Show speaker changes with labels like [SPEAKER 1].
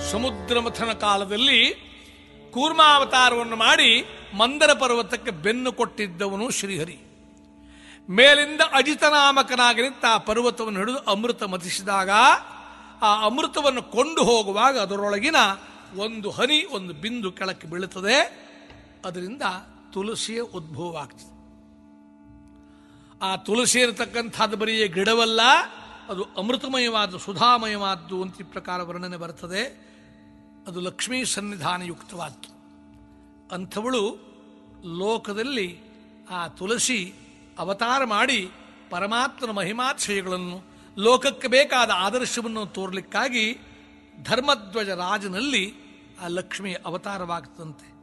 [SPEAKER 1] ಸಮುದ್ರ ಮಥನ ಕಾಲದಲ್ಲಿ ಕೂರ್ಮಾವತಾರವನ್ನು ಮಾಡಿ ಮಂದರ ಪರ್ವತಕ್ಕೆ ಬೆನ್ನು ಕೊಟ್ಟಿದ್ದವನು ಶ್ರೀಹರಿ ಮೇಲಿಂದ ಅಜಿತನಾಮಕನಾಗಿ ನಿಂತ ಆ ಪರ್ವತವನ್ನು ಹಿಡಿದು ಅಮೃತ ಮತಿಸಿದಾಗ ಆ ಅಮೃತವನ್ನು ಕೊಂಡು ಹೋಗುವಾಗ ಅದರೊಳಗಿನ ಒಂದು ಹನಿ ಒಂದು ಬಿಂದು ಕೆಳಕ್ಕೆ ಬೀಳುತ್ತದೆ ಅದರಿಂದ ತುಳಸಿಯ ಉದ್ಭವ ಆಗ್ತದೆ ಆ ತುಳಸಿ ಇರತಕ್ಕಂಥದ್ದು ಬರೀ ಗಿಡವಲ್ಲ ಅದು ಅಮೃತಮಯವಾದ ಸುಧಾಮಯವಾದ್ದು ಅಂತ ಈ ಪ್ರಕಾರ ವರ್ಣನೆ ಬರ್ತದೆ ಅದು ಲಕ್ಷ್ಮೀ ಸನ್ನಿಧಾನಯುಕ್ತವಾದ್ದು ಅಂಥವಳು ಲೋಕದಲ್ಲಿ ಆ ತುಳಸಿ ಅವತಾರ ಮಾಡಿ ಪರಮಾತ್ಮನ ಮಹಿಮಾಶ್ರಯಗಳನ್ನು ಲೋಕಕ್ಕೆ ಬೇಕಾದ ಆದರ್ಶವನ್ನು ತೋರಲಿಕ್ಕಾಗಿ ಧರ್ಮಧ್ವಜ ರಾಜನಲ್ಲಿ ಆ ಲಕ್ಷ್ಮಿ ಅವತಾರವಾಗ್ತದಂತೆ